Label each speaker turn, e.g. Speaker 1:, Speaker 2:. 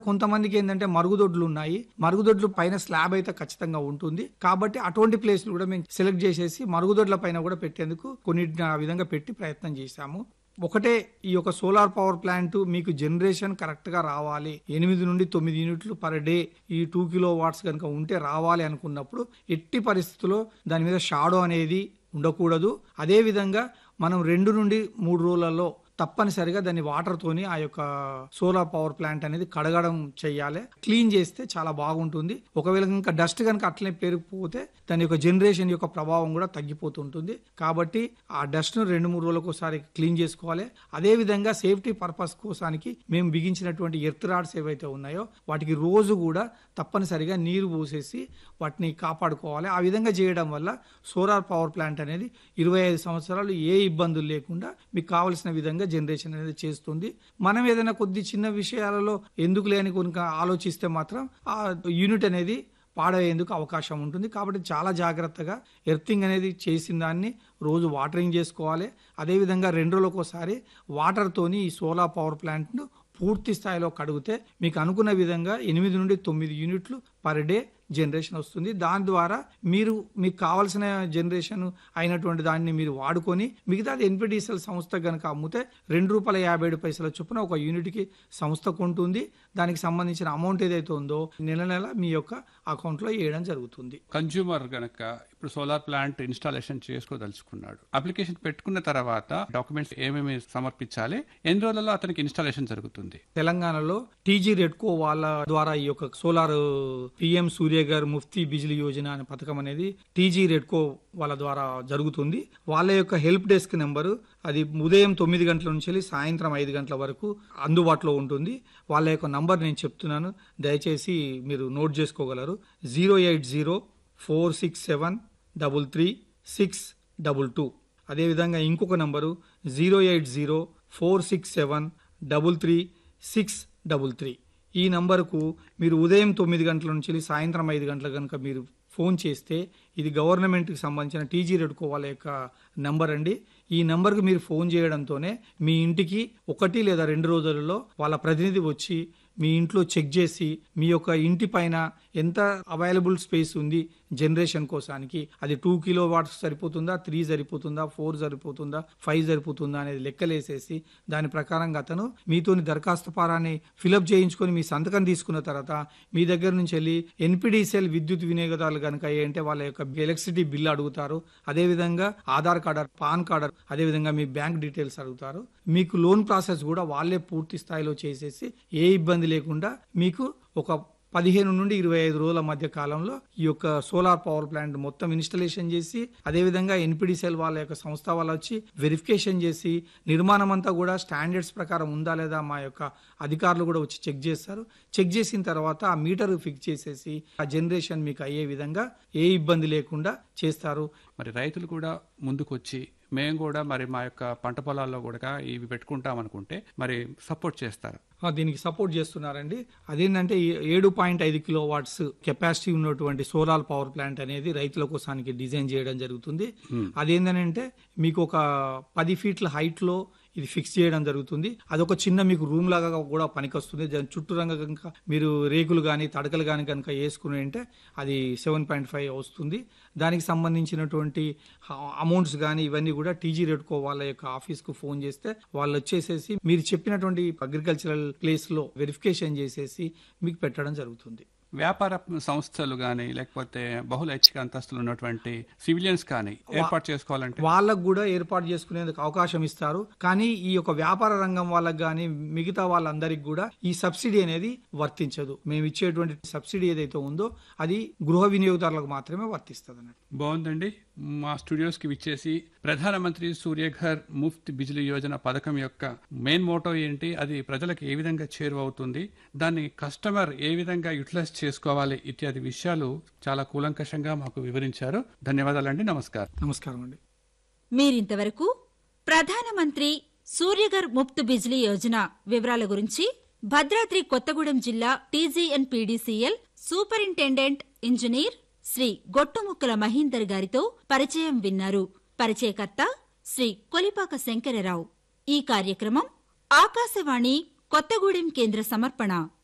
Speaker 1: కొంతమందికి ఏంటంటే మరుగుదొడ్లు ఉన్నాయి మరుగుదొడ్లు పైన స్లాబ్ అయితే ఖచ్చితంగా ఉంటుంది కాబట్టి అటువంటి ప్లేస్లు కూడా మేము సెలెక్ట్ చేసేసి మరుగుదొడ్ల పైన కూడా పెట్టేందుకు కొన్నిటిని ఆ విధంగా పెట్టి ప్రయత్నం చేశాము ఒకటే ఈ యొక్క సోలార్ పవర్ ప్లాంట్ మీకు జనరేషన్ కరెక్ట్ గా రావాలి ఎనిమిది నుండి తొమ్మిది యూనిట్లు పర్ డే ఈ టూ కిలో వాట్స్ కనుక ఉంటే రావాలి అనుకున్నప్పుడు ఎట్టి పరిస్థితుల్లో దాని మీద షాడో అనేది ఉండకూడదు అదే విధంగా మనం రెండు నుండి మూడు రోజులలో తప్పనిసరిగా దాన్ని వాటర్ తోని ఆ యొక్క సోలార్ పవర్ ప్లాంట్ అనేది కడగడం చేయాలి క్లీన్ చేస్తే చాలా బాగుంటుంది ఒకవేళ ఇంకా డస్ట్ కనుక అట్లనే పెరిగిపోతే దాని యొక్క జనరేషన్ యొక్క ప్రభావం కూడా తగ్గిపోతుంటుంది కాబట్టి ఆ డస్ట్ ను రెండు మూడు రోజులకు ఒకసారి క్లీన్ చేసుకోవాలి అదే విధంగా సేఫ్టీ పర్పస్ కోసానికి మేము బిగించినటువంటి ఎర్త్ రాడ్స్ ఏవైతే ఉన్నాయో వాటికి రోజు కూడా తప్పనిసరిగా నీరు పోసేసి వాటిని కాపాడుకోవాలి ఆ విధంగా చేయడం వల్ల సోలార్ పవర్ ప్లాంట్ అనేది ఇరవై ఐదు సంవత్సరాలు ఏ ఇబ్బందులు లేకుండా మీకు కావలసిన విధంగా జనరేషన్ అనేది చేస్తుంది మనం ఏదైనా కొద్ది చిన్న విషయాలలో ఎందుకు లేని కొనుక ఆలోచిస్తే మాత్రం ఆ యూనిట్ అనేది పాడయ్యేందుకు అవకాశం ఉంటుంది కాబట్టి చాలా జాగ్రత్తగా ఎర్తింగ్ అనేది చేసిన దాన్ని రోజు వాటరింగ్ చేసుకోవాలి అదేవిధంగా రెండు రోజులకు ఒకసారి వాటర్తోని ఈ సోలార్ పవర్ ప్లాంట్ను పూర్తి స్థాయిలో కడిగితే మీకు అనుకున్న విధంగా ఎనిమిది నుండి తొమ్మిది యూనిట్లు పర్ డే జనరేషన్ వస్తుంది దాని ద్వారా మీరు మీకు కావాల్సిన జనరేషన్ అయినటువంటి దాన్ని మీరు వాడుకొని మిగతాది ఎన్పిడిసిఎల్ సంస్థ కనుక అమ్మితే రెండు రూపాయల యాభై ఏడు పైసల చొప్పున ఒక యూనిట్కి సంస్థ కొంటుంది దానికి సంబంధించిన అమౌంట్ ఏదైతే ఉందో నెల నెల మీ యొక్క అకౌంట్లో వేయడం జరుగుతుంది
Speaker 2: కన్జ్యూమర్ గనక ఇప్పుడు సోలార్ ప్లాంట్ ఇన్స్టాలేషన్ చేసుకోదలుచుకున్నాడు అప్లికేషన్ పెట్టుకున్న తర్వాత డాక్యుమెంట్స్ ఏమేమి సమర్పించాలి ఎన్ని రోజులలో అతనికి ఇన్స్టాలేషన్ జరుగుతుంది
Speaker 1: తెలంగాణలో టీజీ రెడ్కో వాళ్ళ ద్వారా ఈ యొక్క సోలార్ పిఎం సూర్యగర్ ముఫ్తీ బిజిలీ యోజన అనే పథకం అనేది టీజీ రెడ్కో వాళ్ళ ద్వారా జరుగుతుంది వాళ్ళ యొక్క హెల్ప్ డెస్క్ నెంబరు అది ఉదయం తొమ్మిది గంటల నుంచి వెళ్ళి సాయంత్రం ఐదు గంటల వరకు అందుబాటులో ఉంటుంది వాళ్ళ యొక్క నంబర్ నేను చెప్తున్నాను దయచేసి మీరు నోట్ చేసుకోగలరు zero eight zero four six seven double three six double two అదేవిధంగా ఇంకొక నంబరు zero eight zero four six seven double three six double three ఈ నంబరుకు మీరు ఉదయం తొమ్మిది గంటల నుంచి వెళ్ళి సాయంత్రం ఐదు గంటల కనుక మీరు ఫోన్ చేస్తే ఇది గవర్నమెంట్కి సంబంధించిన టీజీ రెడ్కో వాళ్ళ యొక్క నంబర్ అండి ఈ నంబర్కి మీరు ఫోన్ చేయడంతోనే మీ ఇంటికి ఒకటి లేదా రెండు రోజులలో వాళ్ళ ప్రతినిధి వచ్చి మీ ఇంట్లో చెక్ చేసి మీ యొక్క ఇంటి పైన ఎంత అవైలబుల్ స్పేస్ ఉంది జనరేషన్ కోసానికి అది టూ కిలో వాట్స్ సరిపోతుందా త్రీ సరిపోతుందా ఫోర్ సరిపోతుందా ఫైవ్ సరిపోతుందా అనేది లెక్కలేసేసి దాని ప్రకారంగా అతను మీతోని దరఖాస్తు పారాన్ని ఫిలప్ చేయించుకొని మీ సంతకం తీసుకున్న తర్వాత మీ దగ్గర నుంచి వెళ్ళి ఎన్పిడిసిఎల్ విద్యుత్ వినియోగదారులు కనుక ఏంటంటే వాళ్ళ యొక్క ఎలక్ట్రిసిటీ బిల్ అడుగుతారు అదేవిధంగా ఆధార్ కార్డు పాన్ కార్డు అదేవిధంగా మీ బ్యాంక్ డీటెయిల్స్ అడుగుతారు మీకు లోన్ ప్రాసెస్ కూడా వాళ్ళే పూర్తి స్థాయిలో చేసేసి ఏ ఇబ్బంది లేకుండా మీకు ఒక పదిహేను నుండి ఇరవై ఐదు రోజుల మధ్య కాలంలో ఈ యొక్క సోలార్ పవర్ ప్లాంట్ మొత్తం ఇన్స్టలేషన్ చేసి అదేవిధంగా ఎన్పిడిసిఎల్ వాళ్ళ యొక్క సంస్థ వాళ్ళు వచ్చి వెరిఫికేషన్ చేసి నిర్మాణం అంతా కూడా స్టాండర్డ్స్ ప్రకారం ఉందా లేదా మా యొక్క అధికారులు కూడా వచ్చి చెక్ చేస్తారు చెక్ చేసిన తర్వాత ఆ మీటర్ ఫిక్స్ చేసేసి ఆ జనరేషన్ మీకు అయ్యే విధంగా ఏ ఇబ్బంది లేకుండా చేస్తారు
Speaker 2: మరి రైతులు కూడా ముందుకు వచ్చి మేము కూడా మరి మా యొక్క పంట పొలాల్లో కూడా ఇవి పెట్టుకుంటాం అనుకుంటే మరి సపోర్ట్ చేస్తారు
Speaker 1: ఆ, దీనికి సపోర్ట్ చేస్తున్నారండి అదేంటంటే ఈ ఏడు పాయింట్ ఐదు కిలో వాట్స్ కెపాసిటీ ఉన్నటువంటి సోలార్ పవర్ ప్లాంట్ అనేది రైతుల కోసానికి డిజైన్ చేయడం జరుగుతుంది అదేంటంటే మీకు ఒక పది ఫీట్ల హైట్ లో ఇది ఫిక్స్ చేయడం జరుగుతుంది అదొక చిన్న మీకు రూమ్ లాగా కూడా పనికొస్తుంది దాని చుట్టూ రంగ కనుక మీరు రేకులు కానీ తడకలు కానీ కనుక వేసుకుని అంటే అది సెవెన్ పాయింట్ ఫైవ్ వస్తుంది దానికి సంబంధించినటువంటి అమౌంట్స్ కానీ ఇవన్నీ కూడా టీజీ రెడ్కో వాళ్ళ యొక్క ఆఫీస్ కు ఫోన్ చేస్తే వాళ్ళు వచ్చేసేసి మీరు చెప్పినటువంటి అగ్రికల్చరల్ ప్లేస్ లో వెరిఫికేషన్ చేసేసి మీకు పెట్టడం జరుగుతుంది
Speaker 2: వ్యాపార సంస్థలు కానీ లేకపోతే బహుళ ఐచ్ఛిక అంతస్తులు ఉన్నటువంటి సివిలియన్స్ కానీ ఏర్పాటు చేసుకోవాలంటే
Speaker 1: వాళ్ళకు కూడా ఏర్పాటు చేసుకునేందుకు అవకాశం ఇస్తారు కానీ ఈ యొక్క వ్యాపార రంగం వాళ్ళకి కానీ మిగతా వాళ్ళందరికీ కూడా ఈ సబ్సిడీ అనేది వర్తించదు మేము ఇచ్చేటువంటి సబ్సిడీ ఏదైతే ఉందో అది గృహ వినియోగదారులకు మాత్రమే వర్తిస్తుంది అన్నట్టు
Speaker 2: బాగుందండి మా స్టూడియోస్ కి విచ్చేసి ప్రధానమంత్రి సూర్యఘర్ ముఫ్త్ బిజిలీ యోజన పథకం యొక్క మెయిన్ మోటో ఏంటి అది ప్రజలకు ఏ విధంగా చేరువవుతుంది దాన్ని కస్టమర్ ఏ విధంగా యూటిలైజ్ చేసుకోవాలి ఇత్యాది విషయాలు చాలా కూలంకషంగా మాకు వివరించారు ధన్యవాదాలండి నమస్కారం
Speaker 1: నమస్కారం అండి
Speaker 3: మీరింతవరకు ప్రధానమంత్రి సూర్యగర్ ముఫ్త్ బిజ్లీ యోజన వివరాల గురించి భద్రాద్రి కొత్తగూడెం జిల్లా TGN PDCL superintendent engineer Shri Gottumukkala Mahender గారితో పరిచయం విన్నారు పరిచయకర్త శ్రీ కొలిపాక శంకరరావు ఈ కార్యక్రమం ఆకాశవాణి కొత్తగూడెం కేంద్ర సమర్పణ